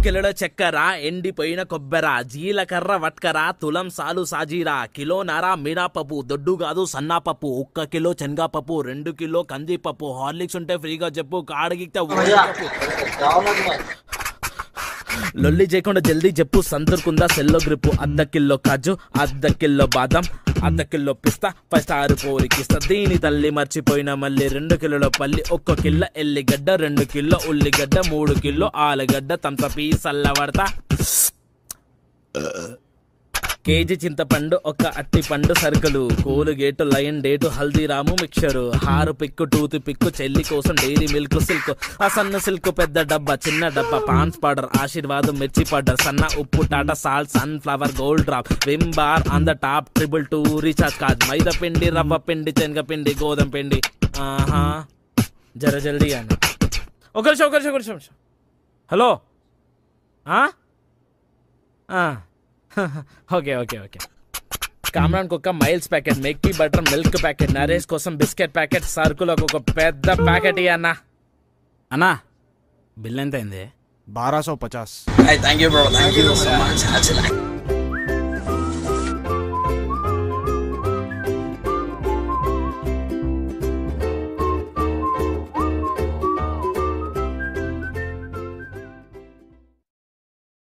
కిలోల చక్కెర ఎండిపోయిన కొబ్బెర జీలకర్ర వట్కర తులం సాలు సాజీరా కిలో నర మినాపప్పు దొడ్డు కాదు సన్నాపప్పు ఒక్క కిలో శనగపప్పు రెండు కిలో కందిపప్పు హార్లిక్స్ ఉంటే ఫ్రీగా చెప్పు కాడగితే లొల్లి చేయకుండా జల్దీ చెప్పు సంతూరుకుందా సెల్లో గ్రిప్పు అర్ధ కిలో కాజు అర్ధ కిలో బాదం అర్ధ కిలో పిస్తా ఫైవ్ స్టార్ పోరికిస్తా దీని తల్లి మర్చిపోయిన మళ్ళీ రెండు కిలోల పల్లి ఒక్క కిలో ఎల్లిగడ్డ రెండు కిలో ఉల్లిగడ్డ మూడు కిలో ఆలుగడ్డ తంత పీస్ అల్లవడతా కేజీ చింతపండు ఒక అట్టి పండు సరుకులు Colgate Lion date Haldiram mixture Harpic toothpick చెల్లి కోసం డైరీ మిల్క్ సిల్క్ ఆ సన్న సిల్క్ పెద్ద డబ్బా చిన్న డబ్బా పాన్స్ పౌడర్ ఆశీర్వాదం మిర్చి పౌడర్ సన్న ఉప్పు Tata salt sunflower gold drop Vim bar on the top triple two recharge card maida పిండి రవ్వ పిండి శనగ పిండి గోధుమ పిండి ఆహా జర జల్దీ అని ఒక నిమిషం ఒక నిమిషం ఒక నిమిషం హలో ఆ? ఆ. ఓకే ఓకే ఓకే కామ్రాన్ ఒక మైల్స్ ప్యాకెట్ మెక్కి బటర్ మిల్క్ ప్యాకెట్ నరేష్ కోసం బిస్కెట్ ప్యాకెట్ సరుకులకు ఒక పెద్ద ప్యాకెట్ ఇయ్యన్నా అన్నా బిల్ ఎంత అయింది बारह सौ पचास Hey, thank you, bro. Thank you so much. Actually.